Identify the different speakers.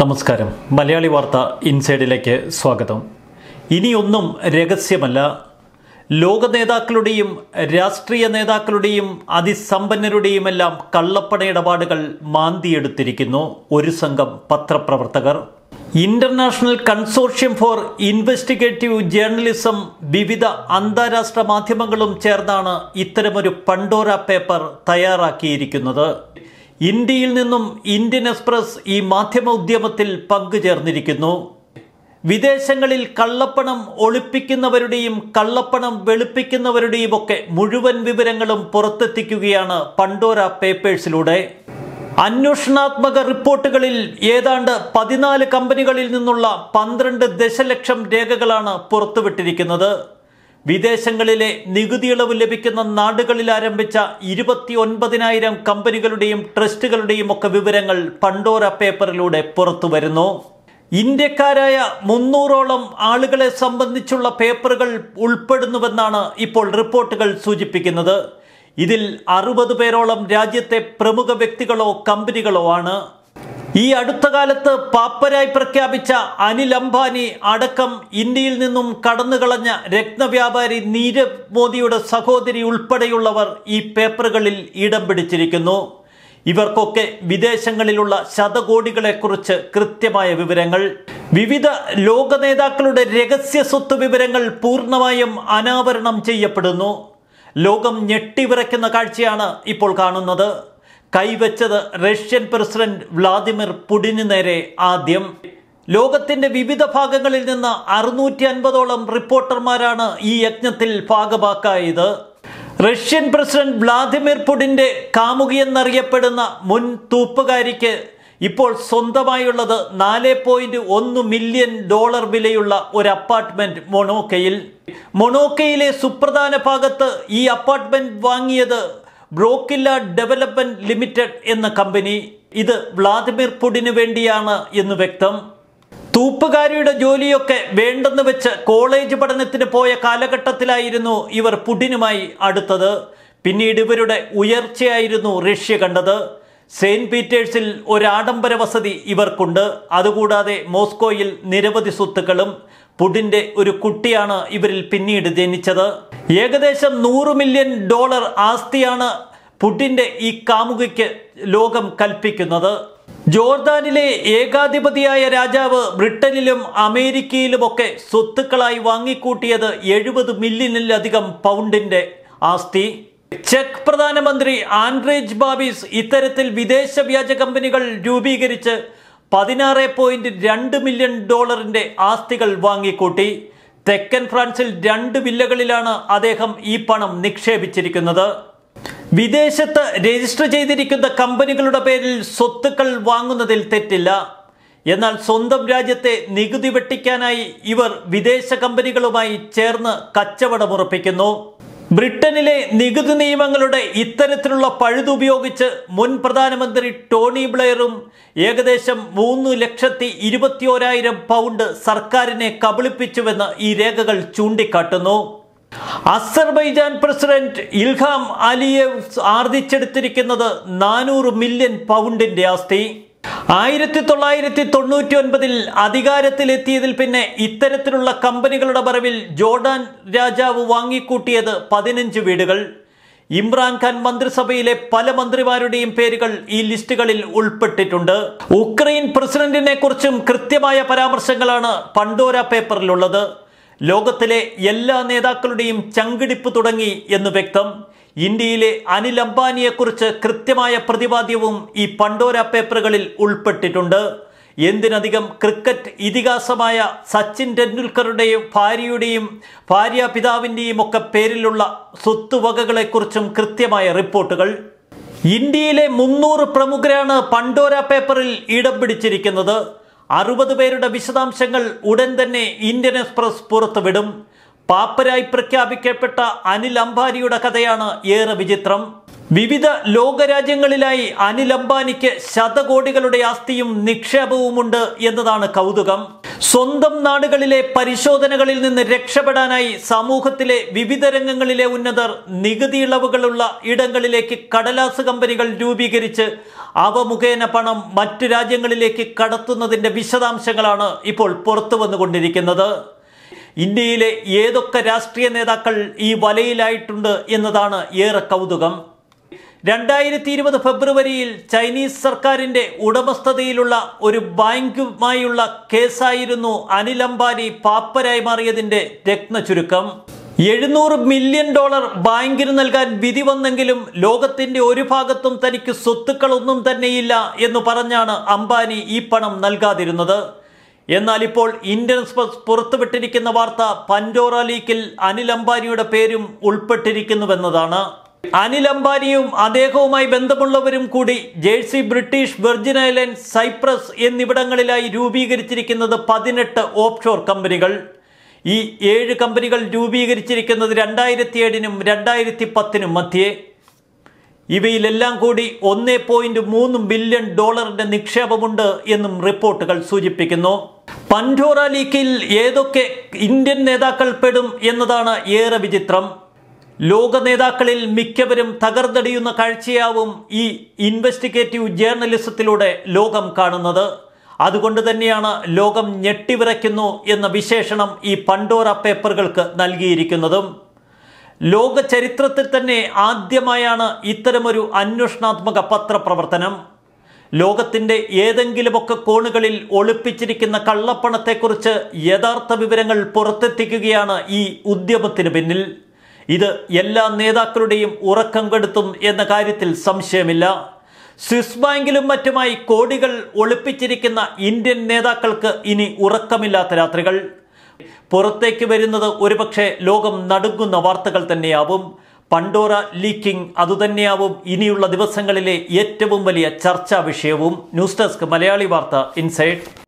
Speaker 1: നമസ്കാരം മലയാളി വാർത്ത ഇൻസൈഡിലേക്ക് സ്വാഗതം ഇനിയൊന്നും രഹസ്യമല്ല ലോക നേതാക്കളുടെയും രാഷ്ട്രീയ നേതാക്കളുടെയും അതിസമ്പന്നരുടെയുമെല്ലാം കള്ളപ്പണ ഇടപാടുകൾ മാന്തിയെടുത്തിരിക്കുന്നു ഒരു സംഘം പത്രപ്രവർത്തകർ international consortium for investigative journalism വിവിധ അന്താരാഷ്ട്ര മാധ്യമങ്ങളും ചേർന്നാണ് ഇത്തരമൊരു പണ്ടോര പേപ്പർ തയ്യാറാക്കിയിരിക്കുന്നത് ഇന്ത്യയിൽ നിന്നും ഇന്ത്യൻ എക്സ്പ്രസ് ഈ മാധ്യമ ഉദ്യമത്തിൽ പങ്കുചേർന്നിരിക്കുന്നു വിദേശങ്ങളിൽ കള്ളപ്പണം ഒളിപ്പിക്കുന്നവരുടെയും കള്ളപ്പണം വെളുപ്പിക്കുന്നവരുടെയും ഒക്കെ മുഴുവൻ വിവരങ്ങളും പുറത്തെത്തിക്കുകയാണ് പണ്ടോര പേപ്പേഴ്സിലൂടെ അന്വേഷണാത്മക റിപ്പോർട്ടുകളിൽ ഏതാണ്ട് പതിനാല് കമ്പനികളിൽ നിന്നുള്ള പന്ത്രണ്ട് ദശലക്ഷം രേഖകളാണ് പുറത്തുവിട്ടിരിക്കുന്നത് വിദേശങ്ങളിലെ നികുതി ഇളവ് ലഭിക്കുന്ന നാടുകളിൽ ആരംഭിച്ച ഇരുപത്തി ഒൻപതിനായിരം കമ്പനികളുടെയും ട്രസ്റ്റുകളുടെയും ഒക്കെ വിവരങ്ങൾ പണ്ടോര പേപ്പറിലൂടെ പുറത്തു വരുന്നു ഇന്ത്യക്കാരായ മുന്നൂറോളം ആളുകളെ സംബന്ധിച്ചുള്ള പേപ്പറുകൾ ഉൾപ്പെടുന്നുവെന്നാണ് ഇപ്പോൾ റിപ്പോർട്ടുകൾ സൂചിപ്പിക്കുന്നത് ഇതിൽ അറുപത് പേരോളം രാജ്യത്തെ പ്രമുഖ വ്യക്തികളോ കമ്പനികളോ ആണ് ഈ അടുത്ത കാലത്ത് പാപ്പരായി പ്രഖ്യാപിച്ച അനിൽ അംബാനി അടക്കം ഇന്ത്യയിൽ നിന്നും കടന്നുകളഞ്ഞ രത്നവ്യാപാരി നീരവ് മോദിയുടെ സഹോദരി ഉൾപ്പെടെയുള്ളവർ ഈ പേപ്പറുകളിൽ ഇടം പിടിച്ചിരിക്കുന്നു ഇവർക്കൊക്കെ വിദേശങ്ങളിലുള്ള ശതകോടികളെക്കുറിച്ച് കൃത്യമായ വിവരങ്ങൾ വിവിധ ലോക നേതാക്കളുടെ രഹസ്യ സ്വത്ത് വിവരങ്ങൾ പൂർണ്ണമായും അനാവരണം ചെയ്യപ്പെടുന്നു ലോകം ഞെട്ടിവിറയ്ക്കുന്ന കാഴ്ചയാണ് ഇപ്പോൾ കാണുന്നത് കൈവച്ചത് റഷ്യൻ പ്രസിഡന്റ് വ്ളാദിമിർ പുടിന് നേരെ ആദ്യം ലോകത്തിന്റെ വിവിധ ഭാഗങ്ങളിൽ നിന്ന് അറുന്നൂറ്റി അൻപതോളം റിപ്പോർട്ടർമാരാണ് ഈ യജ്ഞത്തിൽ ഭാഗമാക്കായത് റഷ്യൻ പ്രസിഡന്റ് വ്ളാദിമിർ പുടിന്റെ കാമുകി എന്നറിയപ്പെടുന്ന മുൻ തൂപ്പുകാരിക്ക് ഇപ്പോൾ സ്വന്തമായുള്ളത് നാല് പോയിന്റ് ഒന്ന് മില്യൺ ഡോളർ വിലയുള്ള ഒരു അപ്പാർട്ട്മെന്റ് മൊണോക്കയിൽ മൊണോക്കയിലെ സുപ്രധാന ഭാഗത്ത് ഈ അപ്പാർട്ട്മെന്റ് വാങ്ങിയത് ബ്രോക്കില്ല ഡെവലപ്മെന്റ് ലിമിറ്റഡ് എന്ന കമ്പനി ഇത് വ്ളാദിമിർ പുടിന് വേണ്ടിയാണ് എന്ന് വ്യക്തം തൂപ്പുകാരിയുടെ ജോലിയൊക്കെ വേണ്ടെന്ന് വെച്ച് കോളേജ് പഠനത്തിന് പോയ കാലഘട്ടത്തിലായിരുന്നു ഇവർ പുടിനുമായി അടുത്തത് പിന്നീട് ഇവരുടെ ഉയർച്ചയായിരുന്നു റഷ്യ കണ്ടത് സെയിന്റ് പീറ്റേഴ്സിൽ ഒരു ആഡംബര വസതി ഇവർക്കുണ്ട് അതുകൂടാതെ മോസ്കോയിൽ നിരവധി സ്വത്തുക്കളും പുടിന്റെ ഒരു കുട്ടിയാണ് ഇവരിൽ പിന്നീട് ജനിച്ചത് ഏകദേശം നൂറ് മില്യൺ ഡോളർ ആസ്തിയാണ് പുടിന്റെ ഈ കാമുകിക്ക് ലോകം കൽപ്പിക്കുന്നത് ജോർദാനിലെ ഏകാധിപതിയായ രാജാവ് ബ്രിട്ടനിലും അമേരിക്കയിലുമൊക്കെ സ്വത്തുക്കളായി വാങ്ങിക്കൂട്ടിയത് എഴുപത് മില്യണിലധികം പൗണ്ടിന്റെ ആസ്തി ചെക്ക് പ്രധാനമന്ത്രി ആൻഡ്രേജ് ബാബിസ് ഇത്തരത്തിൽ വിദേശ വ്യാജ കമ്പനികൾ രൂപീകരിച്ച് പതിനാറ് പോയിന്റ് രണ്ട് മില്യൺ ഡോളറിന്റെ ആസ്തികൾ വാങ്ങിക്കൂട്ടി തെക്കൻ ഫ്രാൻസിൽ രണ്ട് വില്ലകളിലാണ് അദ്ദേഹം ഈ പണം നിക്ഷേപിച്ചിരിക്കുന്നത് വിദേശത്ത് രജിസ്റ്റർ ചെയ്തിരിക്കുന്ന കമ്പനികളുടെ പേരിൽ സ്വത്തുക്കൾ വാങ്ങുന്നതിൽ തെറ്റില്ല എന്നാൽ സ്വന്തം രാജ്യത്തെ നികുതി വെട്ടിക്കാനായി ഇവർ വിദേശ കമ്പനികളുമായി ചേർന്ന് കച്ചവടമുറപ്പിക്കുന്നു ബ്രിട്ടനിലെ നികുതി നിയമങ്ങളുടെ ഇത്തരത്തിലുള്ള പഴുതുപയോഗിച്ച് മുൻ പ്രധാനമന്ത്രി ടോണി ബ്ലെയറും ഏകദേശം മൂന്ന് ലക്ഷത്തി ഇരുപത്തിയോരായിരം പൗണ്ട് സർക്കാരിനെ കബളിപ്പിച്ചുവെന്ന് ഈ രേഖകൾ ചൂണ്ടിക്കാട്ടുന്നു അസർബൈജാൻ പ്രസിഡന്റ് ഇൽഹാം അലിയേവ് ആർജിച്ചെടുത്തിരിക്കുന്നത് നാനൂറ് മില്യൺ പൗണ്ടിന്റെ ആസ്തി ആയിരത്തി തൊള്ളായിരത്തി തൊണ്ണൂറ്റി ഒൻപതിൽ അധികാരത്തിലെത്തിയതിൽ പിന്നെ ഇത്തരത്തിലുള്ള കമ്പനികളുടെ മറവിൽ ജോർഡാൻ രാജാവ് വാങ്ങിക്കൂട്ടിയത് പതിനഞ്ച് വീടുകൾ ഇമ്രാൻഖാൻ മന്ത്രിസഭയിലെ പല മന്ത്രിമാരുടെയും പേരുകൾ ഈ ലിസ്റ്റുകളിൽ ഉൾപ്പെട്ടിട്ടുണ്ട് ഉക്രൈൻ പ്രസിഡന്റിനെ കുറിച്ചും കൃത്യമായ പരാമർശങ്ങളാണ് പണ്ടോര പേപ്പറിലുള്ളത് ലോകത്തിലെ എല്ലാ നേതാക്കളുടെയും ചങ്കിടിപ്പ് തുടങ്ങി എന്ന് വ്യക്തം ഇന്ത്യയിലെ അനിൽ അംബാനിയെക്കുറിച്ച് കൃത്യമായ പ്രതിപാദ്യവും ഈ പണ്ടോര പേപ്പറുകളിൽ ഉൾപ്പെട്ടിട്ടുണ്ട് എന്തിനധികം ക്രിക്കറ്റ് ഇതിഹാസമായ സച്ചിൻ ടെണ്ടുൽക്കറുടെയും ഭാര്യയുടെയും ഭാര്യ പിതാവിൻ്റെയും ഒക്കെ പേരിലുള്ള സ്വത്തുവകകളെക്കുറിച്ചും കൃത്യമായ റിപ്പോർട്ടുകൾ ഇന്ത്യയിലെ മുന്നൂറ് പ്രമുഖരാണ് പണ്ടോര പേപ്പറിൽ ഇടം പിടിച്ചിരിക്കുന്നത് അറുപത് പേരുടെ വിശദാംശങ്ങൾ ഉടൻ തന്നെ ഇന്ത്യൻ എക്സ്പ്രസ് പുറത്തുവിടും പാപ്പരായി പ്രഖ്യാപിക്കപ്പെട്ട അനിൽ അംബാനിയുടെ കഥയാണ് ഏറെ വിചിത്രം വിവിധ ലോകരാജ്യങ്ങളിലായി അനിൽ അംബാനിക്ക് ശതകോടികളുടെ ആസ്തിയും നിക്ഷേപവുമുണ്ട് എന്നതാണ് കൗതുകം സ്വന്തം നാടുകളിലെ പരിശോധനകളിൽ നിന്ന് രക്ഷപ്പെടാനായി സമൂഹത്തിലെ വിവിധ രംഗങ്ങളിലെ ഉന്നതർ നികുതി ഇളവുകളുള്ള ഇടങ്ങളിലേക്ക് കടലാസ് കമ്പനികൾ രൂപീകരിച്ച് അവ മുഖേന പണം മറ്റു രാജ്യങ്ങളിലേക്ക് കടത്തുന്നതിന്റെ വിശദാംശങ്ങളാണ് ഇപ്പോൾ പുറത്തു വന്നുകൊണ്ടിരിക്കുന്നത് ഇന്ത്യയിലെ ഏതൊക്കെ രാഷ്ട്രീയ നേതാക്കൾ ഈ വലയിലായിട്ടുണ്ട് എന്നതാണ് ഏറെ കൗതുകം രണ്ടായിരത്തി ഇരുപത് ഫെബ്രുവരിയിൽ ചൈനീസ് സർക്കാരിന്റെ ഉടമസ്ഥതയിലുള്ള ഒരു ബാങ്കുമായുള്ള കേസായിരുന്നു അനിൽ അംബാനി പാപ്പരായി മാറിയതിന്റെ രത്ന ചുരുക്കം എഴുന്നൂറ് മില്യൺ ഡോളർ ബാങ്കിന് നൽകാൻ വിധി വന്നെങ്കിലും ലോകത്തിന്റെ ഒരു ഭാഗത്തും തനിക്ക് സ്വത്തുക്കളൊന്നും തന്നെയില്ല എന്ന് പറഞ്ഞാണ് അംബാനി ഈ പണം നൽകാതിരുന്നത് എന്നാൽ ഇപ്പോൾ ഇന്ത്യൻ എക്സ്പ്രസ് പുറത്തുവിട്ടിരിക്കുന്ന വാർത്ത പൻഡോറ ലീക്കിൽ അനിൽ അംബാനിയുടെ പേരും ഉൾപ്പെട്ടിരിക്കുന്നുവെന്നതാണ് അനിൽ അംബാനിയും അദ്ദേഹവുമായി ബന്ധമുള്ളവരും കൂടി Jersey British Virgin Island Cyprus എന്നിവിടങ്ങളിലായി രൂപീകരിച്ചിരിക്കുന്നത് പതിനെട്ട് ഓഫ്ഷോർ കമ്പനികൾ ഈ ഏഴ് കമ്പനികൾ രൂപീകരിച്ചിരിക്കുന്നത് രണ്ടായിരത്തി ഏഴിനും രണ്ടായിരത്തി പത്തിനും മധ്യേ ഇവയിലെല്ലാം കൂടി ഒന്നേ പോയിന്റ് മൂന്ന് ബില്യൺ ഡോളറിന്റെ നിക്ഷേപമുണ്ട് എന്നും റിപ്പോർട്ടുകൾ സൂചിപ്പിക്കുന്നു പൻഡോറ ലീക്കിൽ ഏതൊക്കെ ഇന്ത്യൻ നേതാക്കൾ പെടും എന്നതാണ് ഏറെ വിചിത്രം ലോക നേതാക്കളിൽ മിക്കവരും തകർന്നടിയുന്ന കാഴ്ചയാവും ഈ ഇൻവെസ്റ്റിഗേറ്റീവ് ജേർണലിസത്തിലൂടെ ലോകം കാണുന്നത് അതുകൊണ്ട് തന്നെയാണ് ലോകം ഞെട്ടിവിറയ്ക്കുന്നു എന്ന വിശേഷണം ഈ പണ്ടോറ പേപ്പറുകൾക്ക് നൽകിയിരിക്കുന്നതും ലോക ചരിത്രത്തിൽ തന്നെ ആദ്യമായാണ് ഇത്തരമൊരു അന്വേഷണാത്മക പത്രപ്രവർത്തനം ലോകത്തിൻ്റെ ഏതെങ്കിലുമൊക്കെ കോണുകളിൽ ഒളിപ്പിച്ചിരിക്കുന്ന കള്ളപ്പണത്തെക്കുറിച്ച് യഥാർത്ഥ വിവരങ്ങൾ പുറത്തെത്തിക്കുകയാണ് ഈ ഉദ്യമത്തിന് പിന്നിൽ ഇത് എല്ലാ നേതാക്കളുടെയും ഉറക്കം കെടുത്തും എന്ന കാര്യത്തിൽ സംശയമില്ല സ്വിസ് ബാങ്കിലും മറ്റുമായി കോടികൾ ഒളിപ്പിച്ചിരിക്കുന്ന ഇന്ത്യൻ നേതാക്കൾക്ക് ഇനി ഉറക്കമില്ലാത്ത രാത്രികൾ പുറത്തേക്ക് വരുന്നത് ഒരുപക്ഷെ ലോകം നടുങ്ങുന്ന വാർത്തകൾ തന്നെയാവും പണ്ടോറ ലീക്കിംഗ് അതുതന്നെയാവും ഇനിയുള്ള ദിവസങ്ങളിലെ ഏറ്റവും വലിയ ചർച്ചാ വിഷയവും ന്യൂസ് ഡെസ്ക് മലയാളി വാർത്ത ഇൻസൈഡ്